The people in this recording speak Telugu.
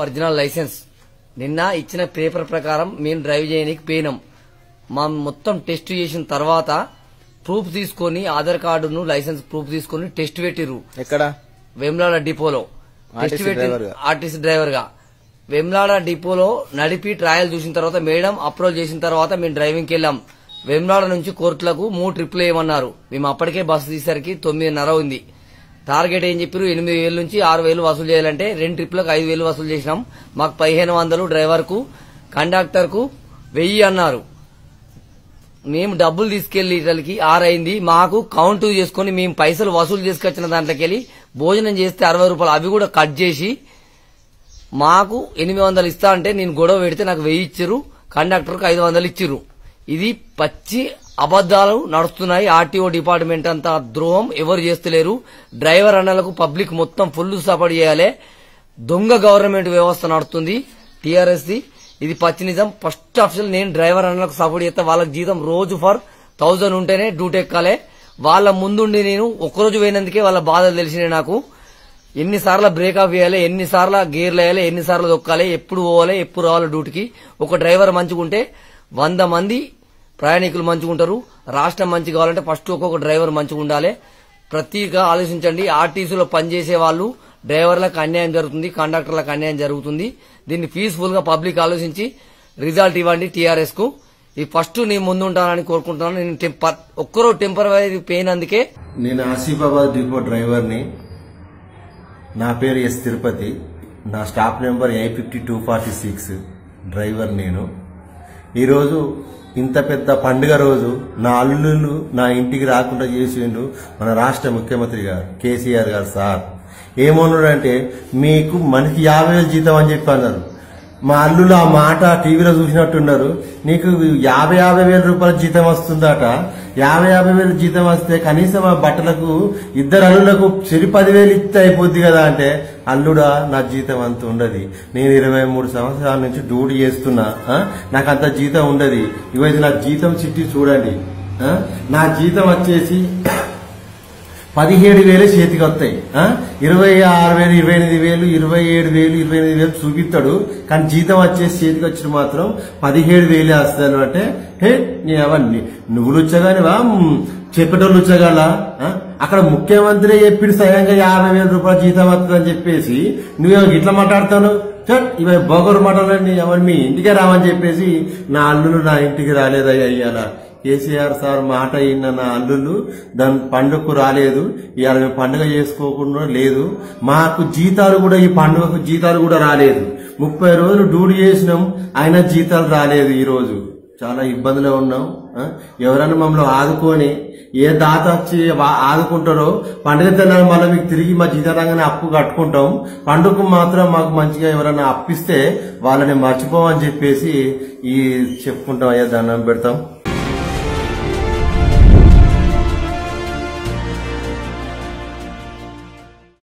ఒరిజినల్ లైసెన్స్ నిన్న ఇచ్చిన పేపర్ ప్రకారం మేము డ్రైవ్ చేయడానికి పోయినాం మా మొత్తం టెస్ట్ చేసిన తర్వాత ప్రూఫ్ తీసుకొని ఆధార్ కార్డును లైసెన్స్ ప్రూఫ్ తీసుకొని టెస్ట్ పెట్టిర్రు ఎక్కడ వెమ్లాడ డిపోలో టెస్ట్ RTC పెట్టి డ్రైవర్గా. ఆర్టీసీ డ్రైవర్ గా వెమ్లాడ డిపోలో నడిపి ట్రయల్ చూసిన తర్వాత మేడం అప్రోల్ చేసిన తర్వాత మేము డ్రైవింగ్కి వెళ్ళాం వెమ్లాడ నుంచి కోర్టులకు మూడు ట్రిప్లు వేయమన్నారు మేము అప్పటికే బస్సు తీసరికి తొమ్మిదిన్నర ఉంది టార్గెట్ ఏం చెప్పారు ఎనిమిది వేల నుంచి ఆరు వేలు వసూలు చేయాలంటే రెండు ట్రిప్లకు ఐదు వేలు వసూలు చేసినాం మాకు పదిహేను వందలు డ్రైవర్ కు కండక్టర్ కు వెయ్యి అన్నారు మేము డబ్బులు తీసుకెళ్లి ఇటలకి ఆరైంది మాకు కౌంట్ చేసుకుని మేము పైసలు వసూలు చేసుకొచ్చిన దాంట్లోకి వెళ్ళి భోజనం చేస్తే అరవై రూపాయలు అవి కూడా కట్ చేసి మాకు ఎనిమిది వందలు ఇస్తా అంటే నేను గొడవ పెడితే నాకు వెయ్యి ఇచ్చిర్రు కండక్టర్కు ఐదు వందలు ఇచ్చిర్రు ఇది పచ్చి అబద్దాలు నడుస్తున్నాయి ఆర్టీఓ డిపార్ట్మెంట్ అంతా ద్రోహం ఎవరు చేస్తలేరు డ్రైవర్ అన్నలకు పబ్లిక్ మొత్తం ఫుల్ సపోర్ట్ చేయాలి దొంగ గవర్నమెంట్ వ్యవస్థ నడుస్తుంది టీఆర్ఎస్ ది ఇది పచ్చి నిజం ఫస్ట్ ఆప్షన్ నేను డ్రైవర్ అన్నలకు సపోర్ట్ చేస్తే వాళ్ళకి జీతం రోజు ఫర్ థౌజండ్ ఉంటేనే డ్యూటీ ఎక్కాలి వాళ్ళ ముందుండి నేను ఒక్కరోజు పోయినందుకే వాళ్ళ బాధలు తెలిసినాయి నాకు ఎన్నిసార్లు బ్రేక్ ఆఫ్ చేయాలి ఎన్నిసార్లు గేర్లు వేయాలి ఎన్నిసార్లు దొక్కాలి ఎప్పుడు పోవాలి ఎప్పుడు రావాలి డ్యూటీకి ఒక డ్రైవర్ మంచిగుంటే వంద మంది ప్రయాణికులు మంచిగుంటారు రాష్ట్రం మంచి కావాలంటే ఫస్ట్ ఒక్కొక్క డ్రైవర్ మంచిగా ఉండాలి ప్రతిగా ఆలోచించండి ఆర్టీసీలో పనిచేసే వాళ్ళు డ్రైవర్లకు అన్యాయం జరుగుతుంది కండక్టర్లకు అన్యాయం జరుగుతుంది దీన్ని పీస్ఫుల్ గా పబ్లిక్ ఆలోచించి రిజల్ట్ ఇవ్వండి టీఆర్ఎస్ కు ఈ ఫస్ట్ నేను ముందుంటానని కోరుకుంటున్నాను నేను టెంపర్ ఒక్కరో టెంపరీ పెయిన్ అందుకే నేను ఆసిఫాబాద్ డిపో డ్రైవర్ని నా పేరు ఎస్ తిరుపతి నా staff number A fifty two forty six driver నేను ఈరోజు ఇంత పెద్ద పండుగ రోజు నా అల్లుళ్ళు నా ఇంటికి రాకుండా చేసిండు మన రాష్ట్ర ముఖ్యమంత్రి గారు కేసీఆర్ గారు సార్ ఏమన్నాడంటే మీకు మనిషికి యాభై వేలు జీతం అని చెప్పి అన్నారు మా అల్లులు ఆ మాట టీవీలో చూసినట్టున్నారు నీకు యాభై యాభై వేల రూపాయల జీతం వస్తుందట యాభై యాభై వేల జీతం వస్తే కనీసం ఆ బట్టలకు ఇద్దరు అల్లులకు చెరి పదివేలు ఇస్తే అయిపోద్ది కదా అంటే అల్లుడా నా జీతం అంత ఉండదు నేను ఇరవై మూడు సంవత్సరాల నుంచి డ్యూటీ చేస్తున్నా ఆ? నాకు అంత జీతం ఉండదు ఇవైతే నా జీతం చిట్టి చూడండి ఆ? నా జీతం వచ్చేసి పదిహేడు వేలు చేతికి వస్తాయి ఆ? ఇరవై ఆరు వేలు ఇరవై ఎనిమిది వేలు ఇరవై ఏడు వేలు ఇరవై ఎనిమిది వేలు చూపిస్తాడు కానీ జీతం వచ్చేసి చేతికి వచ్చిన మాత్రం పదిహేడు వేలే వస్తాను అంటే హే నీ అవన్నీ నువ్వు లుచ్చగానివా మ్, చెప్పేటోళ్ళు లుచ్చగాల అక్కడ ముఖ్యమంత్రి చెప్పిండు స్వయంగా యాభై వేల రూపాయల జీతం వస్తుందని చెప్పేసి నువ్వేమో ఇట్లా మాట్లాడతాను చట్ ఇవి బొగరు మాటలండి ఎవరు మీ ఇంటికే రావని చెప్పేసి నా అల్లులు నా ఇంటికి రాలేదయ్యా అయ్యాల కేసీఆర్ సార్ మాట అయిన నా అల్లుళ్ళు దాని పండుగకు రాలేదు ఇవాళ మేము పండుగ చేసుకోకుండా లేదు మాకు జీతాలు కూడా ఈ పండుగకు జీతాలు కూడా రాలేదు ముప్పై రోజులు డ్యూటీ చేసినాం అయినా జీతాలు రాలేదు ఈ రోజు చాలా ఇబ్బందిలో ఉన్నాం ఆ? ఎవరైనా మమ్మల్ని ఆదుకొని ఏ దాత వచ్చి వా- ఆదుకుంటారో పండుగ తిన్నాను మళ్ళీ మీకు తిరిగి మా జీతాలంగానే అప్పు కట్టుకుంటాం పండుగకు మాత్రం మాకు మంచిగా ఎవరైనా అప్పిస్తే వాళ్ళని మర్చిపోమని చెప్పేసి ఈ చెప్పుకుంటాం అయ్యా దండం పెడతాం